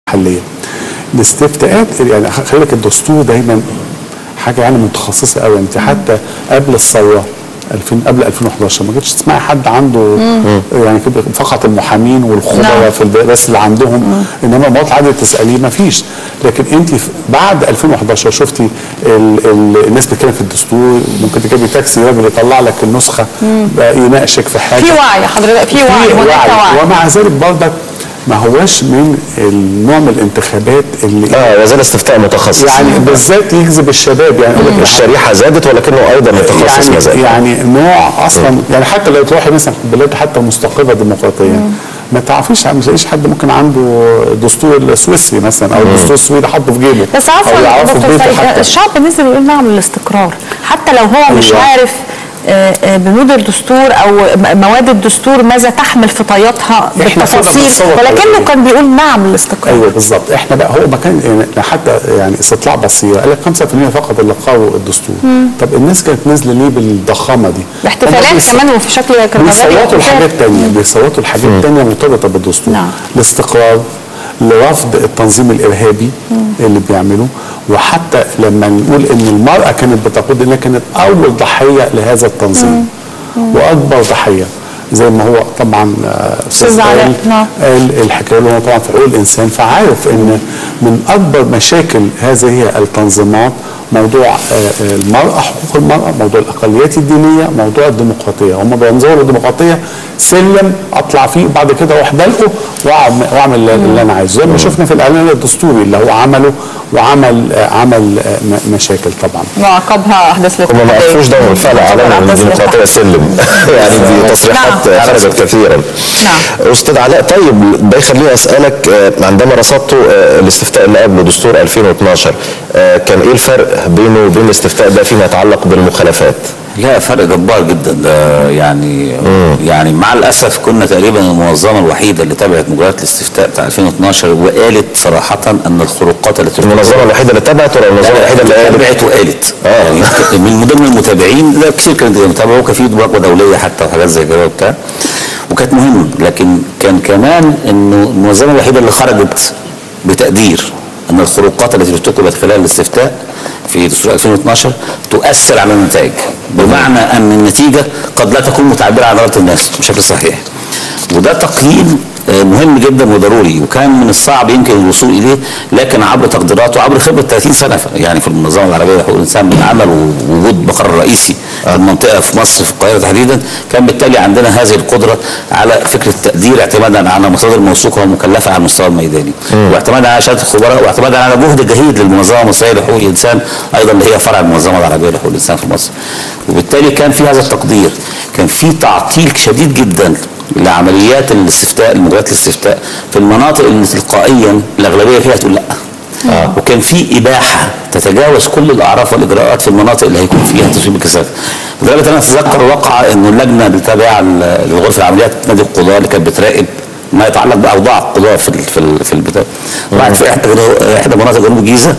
محليه الاستفتاءات يعني خلي بالك الدستور دايما حاجه يعني متخصصه قوي انت حتى قبل الثوره 2000 قبل 2011 ما كنتش تسمعي حد عنده يعني كده فقط المحامين والخبراء نعم. في الب- بس اللي عندهم انما المواطن عادي تساليه ما فيش لكن انت في- بعد 2011 شفتي ال ال الناس بتتكلم في الدستور ممكن تجيبي تاكسي راجل يطلع لك النسخه بقى يناقشك في حاجه في وعي حضرتك في وعي هناك وعي ومع ذلك برضك ما هواش من النوع من الانتخابات اللي اه وزير استفتاء متخصص يعني بالذات يجذب الشباب يعني يقول لك الشريحه زادت ولكنه ايضا متخصص ما يعني زال يعني نوع اصلا يعني حتى لو تروحي مثلا في بلاد حتى مستقره ديمقراطيا ما تعرفيش ما تلاقيش حد ممكن عنده دستور السويسري مثلا او الدستور السويدي حاطه في جيبه بس او عفوا يعرفه في دكتور بيته سعيد حتى الشعب نزل يقول نعم للاستقرار حتى لو هو مش أيوة. عارف آه، آه، بنود الدستور او م- مواد الدستور ماذا تحمل في طياتها إحنا كنا بالتفاصيل بنتصور ولكنه كده. كان بيقول نعم للاستقرار ايوه بالظبط احنا بقى هو مكان يعني حتى يعني استطلاع بصيره قال لك 5% فقط اللي قروا الدستور طب الناس كانت نازله ليه بالضخامه دي؟ هم الاحتفالات بيص- كمان وفي شكل كرنفالي بيصوتوا واحتفال. لحاجات تانية بيصوتوا لحاجات تانية مرتبطة بالدستور نعم. الاستقرار لرفض التنظيم الإرهابي اللي بيعمله وحتى لما نقول إن المرأة كانت بتقود إنها كانت أول ضحية لهذا التنظيم وأكبر ضحية زي ما هو طبعا آه، أستاذ أستاذ علاء، قال نعم. قال الحكايه اللي هو طبعا في حقوق الانسان فعارف ان من اكبر مشاكل هذه التنظيمات موضوع آه، آه، المراه حقوق المراه موضوع الاقليات الدينيه موضوع الديمقراطيه هم بينظروا للديمقراطيه سلم اطلع فيه بعد كده اروح دلقه وأعم- واعمل اللي- اللي انا عايزه زي ما شفنا في الاعلان الدستوري اللي هو عمله وعمل آه، عمل آه، م- مشاكل طبعا وعقبها احداث هم ما عرفوش دور بالفعل عقبها اعلنوا ان أحداث الديمقراطيه سلم يعني دي تصريحات نعم. خرجت كثيرا نعم. استاذ علاء طيب ده يخليني اسالك آه، عندما رصدتوا آه، الاستفتاء اللي قبله دستور 2012 آه، كان ايه الفرق بينه وبين الاستفتاء ده فيما يتعلق بالمخالفات؟ لا فرق جبار جدا ده يعني يعني مع الاسف كنا تقريبا المنظمه الوحيده اللي تابعت مجريات الاستفتاء بتاع 2012 وقالت صراحه ان الخروقات التي المنظمه الوحيده اللي تابعت ولا المنظمه الوحيده اللي قالت؟ تابعت وقالت آه. يعني من ضمن المتابعين ده كتير كانت متابعه وكان في مراقبه دوليه حتى وحاجات زي كده وبتاع وكانت مهمه لكن كان كمان انه المنظمه الوحيده اللي خرجت بتقدير ان الخروقات التي ارتكبت خلال الاستفتاء في دستور 2012 تؤثر على النتائج بمعنى ان النتيجه قد لا تكون متعبره عن اراده الناس بشكل صحيح وده تقييم آه، مهم جدا وضروري وكان من الصعب يمكن الوصول اليه لكن عبر تقديرات وعبر خبره 30 سنه ف- يعني في المنظمه العربيه لحقوق الانسان من عمل ووجود مقر رئيسي في المنطقه في مصر في القاهره تحديدا كان بالتالي عندنا هذه القدره على فكره التقدير اعتمادا على مصادر موثوقه ومكلفه على المستوى الميداني واعتمادا على شهاده الخبراء واعتمادا على جهد جهيد للمنظمه المصريه لحقوق الانسان ايضا اللي هي فرع المنظمه العربيه لحقوق الانسان في مصر وبالتالي كان في هذا التقدير كان في تعطيل شديد جدا لعمليات الاستفتاء المجريات الاستفتاء في المناطق اللي تلقائيا الاغلبيه فيها تقول لا آه. وكان في اباحه تتجاوز كل الاعراف والاجراءات في المناطق اللي هيكون فيها تسويق الكثافه لدرجه انا اتذكر وقع انه اللجنه اللي تابعه لغرفه العمليات نادي القضاه اللي كانت بتراقب ما يتعلق باوضاع القضاه في ال- في ال- في البتاع وقعت في احدى احدى مناطق جنوب الجيزه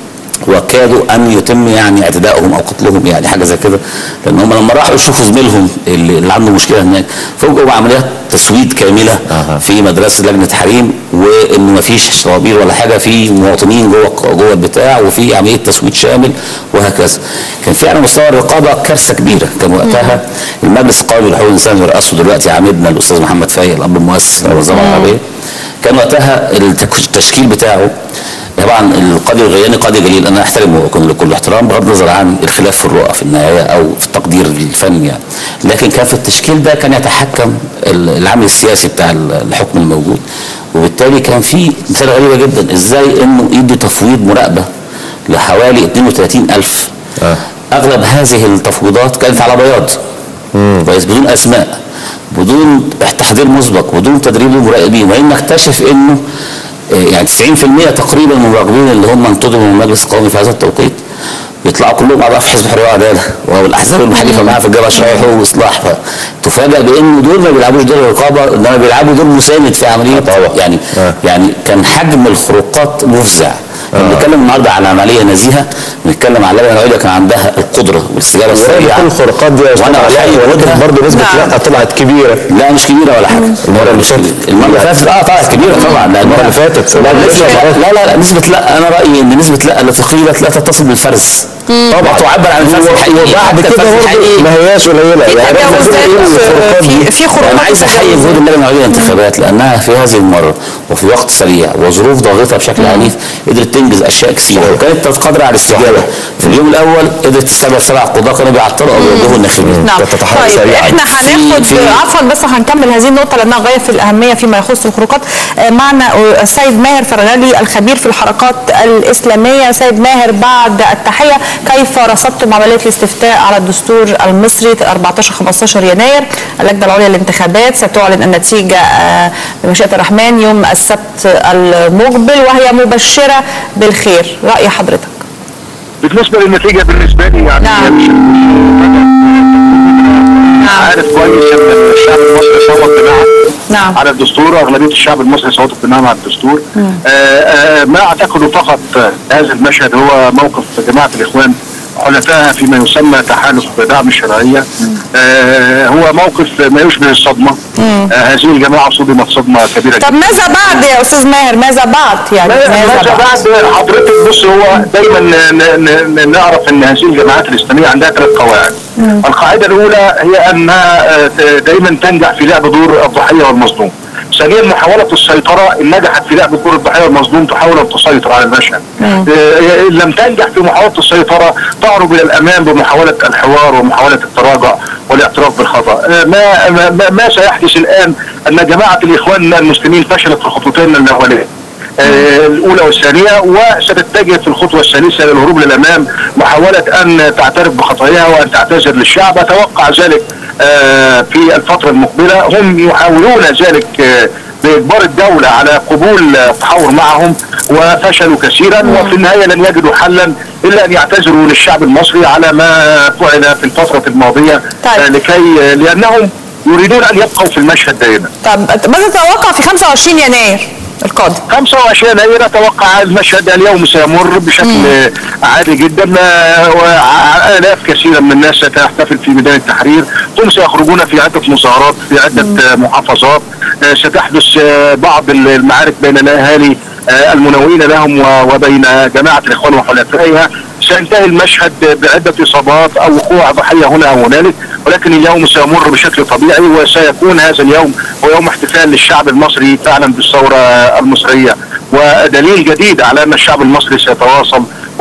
وكادوا ان يتم يعني اعتدائهم او قتلهم يعني حاجه زي كده لان هم لما راحوا يشوفوا زميلهم اللي, اللي عنده مشكله هناك فوجئوا بعمليات تسويد كامله أها. في مدرسه لجنه حريم وانه ما فيش طوابير ولا حاجه في مواطنين جوه جوه البتاع وفي عمليه تسويد شامل وهكذا كان في على مستوى الرقابه كارثه كبيره كان وقتها المجلس القومي لحقوق الانسان اللي رئاسه دلوقتي عامدنا الاستاذ محمد فايق الاب المؤسس للمنظمه العربيه كان وقتها التك- التشكيل بتاعه طبعا القاضي الغياني قاضي جليل انا احترمه كل كل احترام بغض النظر عن الخلاف في الرؤى في النهايه او في التقدير الفني يعني لكن كان في التشكيل ده كان يتحكم ال- العامل السياسي بتاع ال- الحكم الموجود وبالتالي كان في مثال غريبه جدا ازاي انه يدي تفويض مراقبه لحوالي 32 الف آه. اغلب هذه التفويضات كانت على بياض كويس بدون اسماء بدون تحضير مسبق بدون تدريب للمراقبين وان اكتشف انه آه، يعني 90% تقريبا من المراقبين اللي هم انتدبوا من المجلس القومي في هذا التوقيت بيطلعوا كلهم اعضاء في حزب الحريه والعداله والاحزاب المحلفه معاه في الجبهه الشرعيه حقوق واصلاح فتفاجئ بان دول ما بيلعبوش دور الرقابه انما بيلعبوا دور مساند في عمليه طبعا. يعني آه. يعني كان حجم الخروقات مفزع بنتكلم النهارده على عمليه نزيهه بنتكلم على لجنه العليا كان عندها القدره والاستجابه السريعه كل الخروقات دي يا استاذ وانا علاء بحيي ولكن وجودها. برضه نسبه نعم. لا طلعت كبيره لا مش كبيره ولا حاجه المرة اللي فاتت. المره اللي فاتت اه طلعت كبيره طبعا لأن المرة اللي فاتت. لا نسبة لا لا لا نسبه لا انا رايي ان نسبه لا التي قيلت لا تتصل بالفرز طبعا تعبر عن الفرز الحقيقي وبعد حتى كده الفرز برضه الحقيقي ما هياش قليله يعني تجاوزات إيه الخروقات دي؟ في في انا خروجات عايز احيي وتجاوزات. جهود اللجنه العليا للانتخابات لانها في هذه المره وفي وقت سريع وظروف ضاغطه بشكل عنيف قدرت تنجز اشياء كثيره وكانت قادره على الاستجابه في اليوم الاول قدرت تستقبل سبع قضاه كانوا بيعطلوا او يوجهوا الناخبين نعم تتحرك طيب سريعاً. احنا هناخد في- في- عفوا بس هنكمل هذه النقطه لانها غايه في الاهميه فيما يخص الخروقات آه، معنا آه، السيد ماهر فرغلي الخبير في الحركات الاسلاميه سيد ماهر بعد التحيه كيف رصدتم عمليه الاستفتاء على الدستور المصري 14 15 يناير اللجنه العليا للانتخابات ستعلن النتيجه آه، بمشيئه الرحمن يوم السبت المقبل وهي مبشره بالخير راي حضرتك بالنسبه للنتيجه بالنسبه لي يعني نعم. هي مش عارف كويس ان الشعب المصري صوت بنعم نعم. على الدستور واغلبيه الشعب المصري صوت بنعم على الدستور آه آه ما اعتقده فقط آه، هذا المشهد هو موقف جماعه الاخوان حلفائها فيما يسمى تحالف دعم الشرعيه آه هو موقف ما يشبه الصدمه آه هذه الجماعه صدمت صدمه كبيره طب ماذا بعد يا استاذ ماهر ماذا بعد يعني ماذا بعد حضرتك بص هو دايما ن- ن- ن- نعرف ان هذه الجماعات الاسلاميه عندها ثلاث قواعد. القاعده الاولى هي انها آه، ت- دايما تنجح في لعب دور الضحيه والمظلوم. ثانيا محاولة السيطرة إن نجحت في لعب دور الضحية والمظلوم تحاول أن تسيطر على المشهد. آه، إن لم تنجح في محاولة السيطرة تعرض إلى الأمام بمحاولة الحوار ومحاولة التراجع والاعتراف بالخطأ. آه، ما ما- ما, ما سيحدث الآن أن جماعة الإخوان المسلمين فشلت في الخطوتين الأولين. آه، الاولى والثانيه وستتجه في الخطوه الثالثه للهروب للامام محاوله ان تعترف بخطاياها وان تعتذر للشعب اتوقع ذلك آه، في الفتره المقبله هم يحاولون ذلك آه، باجبار الدوله على قبول التحاور معهم وفشلوا كثيرا وفي النهايه لن يجدوا حلا الا ان يعتذروا للشعب المصري على ما فعل في الفتره الماضيه طيب. آه، لكي لانهم يريدون ان يبقوا في المشهد دائما طب ماذا تتوقع في 25 يناير القادم 25 يناير اتوقع المشهد اليوم سيمر بشكل عادي جدا آه، والاف كثيره من الناس ستحتفل في ميدان التحرير هم سيخرجون في عده مظاهرات في عده آه، محافظات آه، ستحدث آه، بعض المعارك بين الاهالي آه، المنوئين لهم و- وبين جماعه الاخوان وحلفائها سينتهي المشهد بعده اصابات او وقوع ضحيه هنا او هنالك ولكن اليوم سيمر بشكل طبيعي وسيكون هذا اليوم هو يوم احتفال للشعب المصري فعلا بالثوره المصريه ودليل جديد على ان الشعب المصري سيتواصل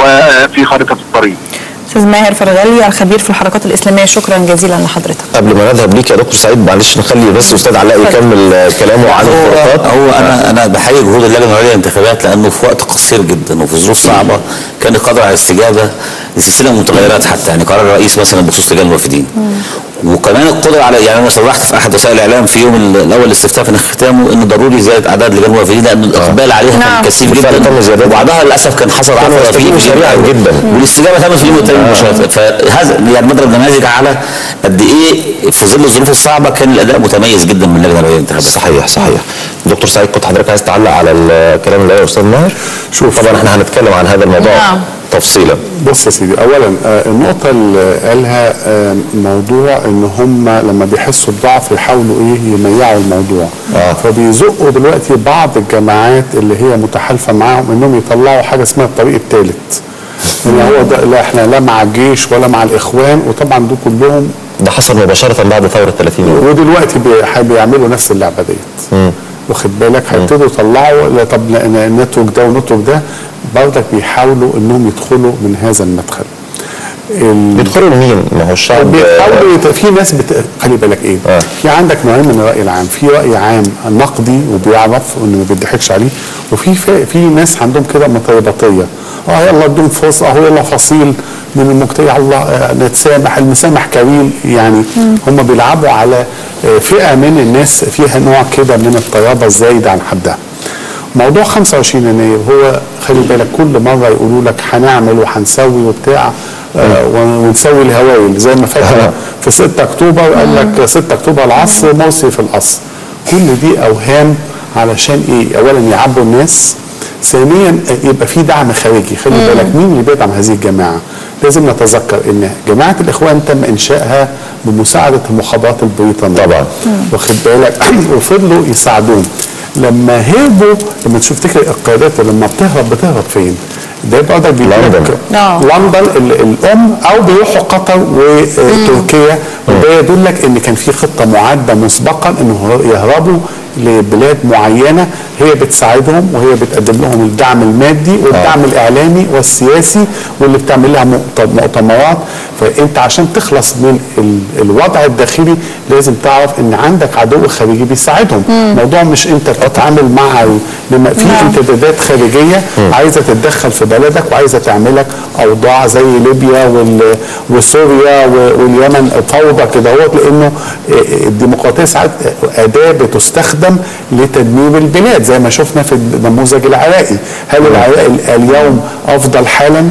وفي خارطه الطريق. استاذ ماهر فرغلي الخبير في الحركات الاسلاميه شكرا جزيلا لحضرتك قبل ما نذهب ليك يا دكتور سعيد معلش نخلي بس استاذ علاء يكمل آه، كلامه عن هو الخروقات هو انا انا بحيي جهود اللجنه العليا للانتخابات لانه في وقت قصير جدا وفي ظروف صعبه كان قادر على الاستجابه لسلسله من المتغيرات حتى يعني قرار الرئيس مثلا بخصوص لجان الوافدين وكمان القدره على يعني انا صرحت في احد وسائل الاعلام في يوم ال- الاول الاستفتاء في ختامه انه ضروري زياده اعداد لجان الوافدين لان الاقبال عليها نعم. كان كثير بالفعل جدا تم زيادتها. وبعضها للاسف كان حصل كانوا عثره يستجيبوا في اليوم سريعاً الأول. جدا. والاستجابه تمت في اليوم الثاني مباشره فهذا يعني مضرب نماذج على قد ايه في ظل الظروف الصعبه كان الاداء متميز جدا من اللجنه العليا للانتخابات صحيح صحيح دكتور سعيد كنت حضرتك عايز تعلق على الكلام اللي قاله يا استاذ ماهر شوف. طبعا احنا هنتكلم عن هذا الموضوع نعم. تفصيلا بص يا سيدي اولا آه، النقطه اللي قالها آه، موضوع ان هم لما بيحسوا بضعف يحاولوا ايه يميعوا الموضوع آه. فبيزقوا دلوقتي بعض الجماعات اللي هي متحالفه معاهم انهم يطلعوا حاجه اسمها الطريق الثالث ان هو ده لا احنا لا مع الجيش ولا مع الاخوان وطبعا دول كلهم ده حصل مباشره بعد ثوره 30 يوم ودلوقتي بي- بيعملوا نفس اللعبه ديت واخد بالك هيبتدوا يطلعوا لا طب ن- ن- نترك ده ونترك ده برضك بيحاولوا انهم يدخلوا من هذا المدخل ال- بيدخلوا لمين؟ ما هو الشعب بيحاولوا يت... في ناس بت... خلي بالك ايه آه. في عندك نوعين من الراي العام في راي عام نقدي وبيعرف انه ما بيضحكش عليه وفي في, في ناس عندهم كده مطيبطيه اه يلا ادوهم فرصه اهو يلا فصيل من المجتمع الله آه، نتسامح المسامح كريم يعني هم بيلعبوا على آه، فئه من الناس فيها نوع كده من الطيابه الزايده عن حدها موضوع 25 يناير هو خلي بالك كل مره يقولوا لك هنعمل وهنسوي وبتاع آه ون- ونسوي الهوايل زي ما فاكر في 6 اكتوبر قال لك 6 اكتوبر العصر مرسي في القصر كل دي اوهام علشان ايه؟ اولا يعبوا الناس ثانيا يبقى في دعم خارجي خلي بالك مين اللي بيدعم هذه الجماعه لازم نتذكر ان جماعه الاخوان تم انشائها بمساعده المخابرات البريطانيه طبعا. واخد بالك وفضلوا يساعدون لما هربوا لما تشوف تفتكر القيادات لما بتهرب بتهرب فين؟ ده برضك بيقول لندن. لك آه. لندن ال- الام او بيروحوا قطر وتركيا وده يدل لك ان كان في خطه معده مسبقا انه يهربوا لبلاد معينه هي بتساعدهم وهي بتقدم لهم الدعم المادي والدعم الاعلامي والسياسي واللي بتعمل لها مؤت- مؤتمرات فانت عشان تخلص من ال- الوضع الداخلي لازم تعرف ان عندك عدو خارجي بيساعدهم الموضوع مش انت بتتعامل مع ال- لما في نعم. امتدادات خارجيه عايزه تتدخل في بلدك وعايزه تعملك اوضاع زي ليبيا وال- وسوريا و- واليمن فوضى كده هو لانه الديمقراطيه ساعات اداه بتستخدم لتدمير البلاد زي ما شفنا في النموذج العراقي هل العراق ال- اليوم افضل حالا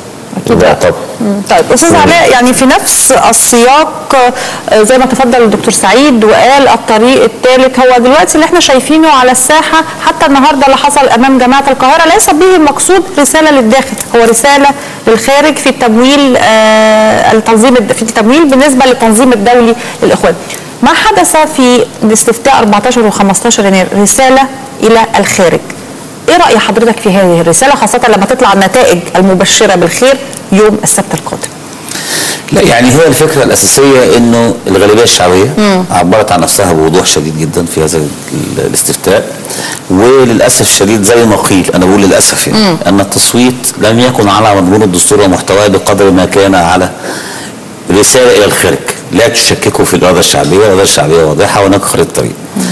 لا طبعا طيب استاذ علاء يعني في نفس السياق آه، زي ما تفضل الدكتور سعيد وقال الطريق الثالث هو دلوقتي اللي احنا شايفينه على الساحه حتى النهارده اللي حصل امام جامعه القاهره ليس به المقصود رساله للداخل هو رساله للخارج في التمويل آه، التنظيم الد- في التمويل بالنسبه للتنظيم الدولي للاخوان ما حدث في الاستفتاء 14 و15 يناير رساله الى الخارج ايه راي حضرتك في هذه الرساله خاصه لما تطلع النتائج المبشره بالخير يوم السبت القادم لا يعني هي الفكره الاساسيه انه الغالبيه الشعبيه عبرت عن نفسها بوضوح شديد جدا في هذا ال- الاستفتاء وللاسف الشديد زي ما قيل انا بقول للاسف يعني ان التصويت لم يكن على مضمون الدستور ومحتواه بقدر ما كان على رساله الى الخارج لا تشككوا في الاراده الشعبيه الاراده الشعبيه واضحه وهناك خريطه طريق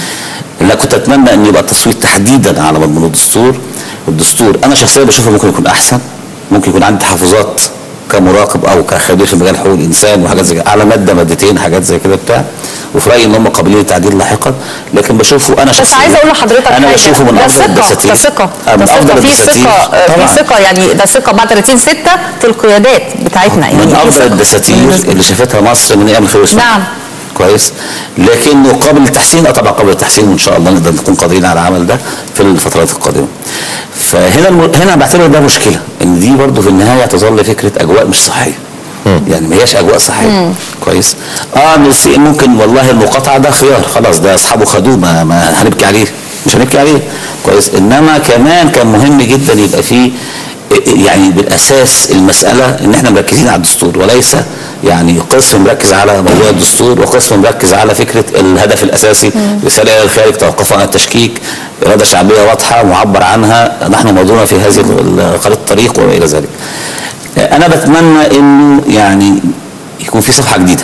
لا كنت اتمنى ان يبقى التصويت تحديدا على مضمون الدستور الدستور انا شخصيا بشوفه ممكن يكون احسن ممكن يكون عندي تحفظات كمراقب او كخبير في مجال حقوق الانسان وحاجات زي كده على ماده مادتين حاجات زي كده بتاع وفي رايي ان هم قابلين للتعديل لاحقا لكن بشوفه انا شخصيا عايزه اقول لحضرتك انا حاجة. بشوفه من ده افضل ثقة، الدساتير ده ثقه آه، من ده افضل ثقه في الدساتير ثقه آه، طبعا في ثقه يعني ده ثقه بعد 30 6 في القيادات بتاعتنا يعني من في افضل ثقة. الدساتير بالنسبة- اللي شافتها مصر من ايام الخير والسلام نعم. كويس لكنه قابل للتحسين اه طبعا قابل للتحسين وان شاء الله نقدر نكون قادرين على العمل ده في الفترات القادمه فهنا الم... هنا بعتبر ده مشكله ان دي برضو في النهايه تظل فكره اجواء مش صحيه يعني ما هياش اجواء صحيه كويس اه نص- ممكن والله المقاطعه ده خيار خلاص ده اصحابه خدوه ما, ما هنبكي عليه مش هنبكي عليه كويس انما كمان كان مهم جدا يبقى فيه يعني بالاساس المساله ان احنا مركزين على الدستور وليس يعني قسم مركز على موضوع الدستور وقسم مركز على فكره الهدف الاساسي رساله الى الخارج توقفوا عن التشكيك اراده شعبيه واضحه معبر عنها نحن موضوعنا في هذه ال- خريطه الطريق وما الى ذلك. انا بتمنى انه يعني يكون في صفحه جديده.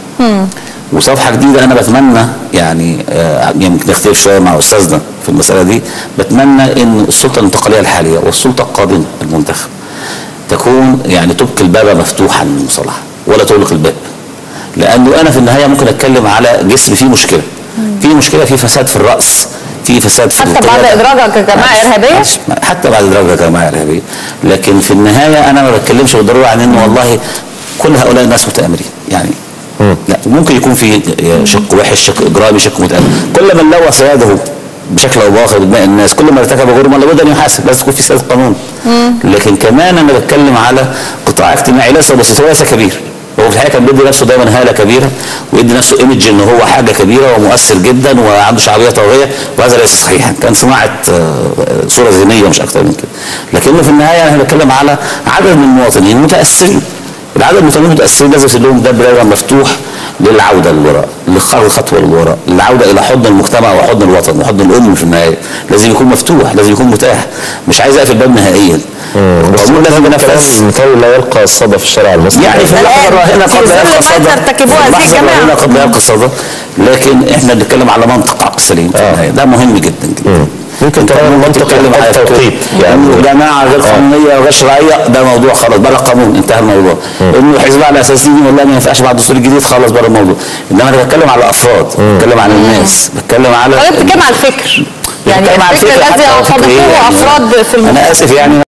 وصفحه جديده انا بتمنى يعني آه، يمكن نختلف شويه مع استاذنا في المساله دي بتمنى ان السلطه الانتقاليه الحاليه والسلطه القادمه المنتخب تكون يعني تبقي الباب مفتوحا للمصالحه ولا تغلق الباب لانه انا في النهايه ممكن اتكلم على جسم فيه مشكله في مشكله في فساد في الراس في فساد في حتى بعد القيادة. ادراجها كجماعه معلش، ارهابيه معلش، حتى بعد ادراجها كجماعه ارهابيه لكن في النهايه انا ما بتكلمش بالضروره عن انه والله كل هؤلاء الناس متآمرين يعني لا ممكن يكون في شق وحش شق اجرامي شق متآمر كل من لوث يده بشكل او باخر بدماء الناس كل من ارتكب جرما لابد ان يحاسب لازم تكون في سياده قانون لكن كمان انا بتكلم على قطاع اجتماعي ليس بسيط هو ليس كبير هو في الحقيقه كان بيدي نفسه دايما هاله كبيره ويدي نفسه ايمج ان هو حاجه كبيره ومؤثر جدا وعنده شعبيه طاغيه وهذا ليس صحيحا كان صناعه آه، صوره ذهنيه مش اكثر من كده لكنه في النهايه انا بتكلم على عدد من المواطنين متاثرين العدد من المواطنين المتاثرين لازم يصير لهم باب دايما مفتوح للعوده للوراء للخطوه خطوه للوراء العوده الى حضن المجتمع وحضن الوطن وحضن الام في النهايه لازم يكون مفتوح لازم يكون متاح مش عايز اقفل الباب نهائيا بس القانون لازم ينفذ كلام مثال لا يلقى الصدى في الشارع المصري يعني في اللحظه الراهنه في قد لا ظل يلقى ما صدى ترتكبوها في هذه اللحظه الجماعة. الراهنه قد لا يلقى صدى لكن احنا بنتكلم على منطق عقل سليم في النهاية. ده مهم جدا جدا ممكن أنت كمان ممكن منطق تتكلم على التوقيت يعني يعني جماعه غير قانونيه وغير شرعيه ده موضوع خلاص بره قانون انتهى الموضوع انه حزب على اساس ديني والله ما ينفعش بعد الدستور الجديد خلاص بره الموضوع انما انا بتكلم على افراد بتكلم عن الناس بتكلم على حضرتك بتتكلم على الفكر يعني بتكلم على الفكر الفكر الذي حتى لو فكر إيه عقبته يعني. افراد في انا المجتمع اسف يعني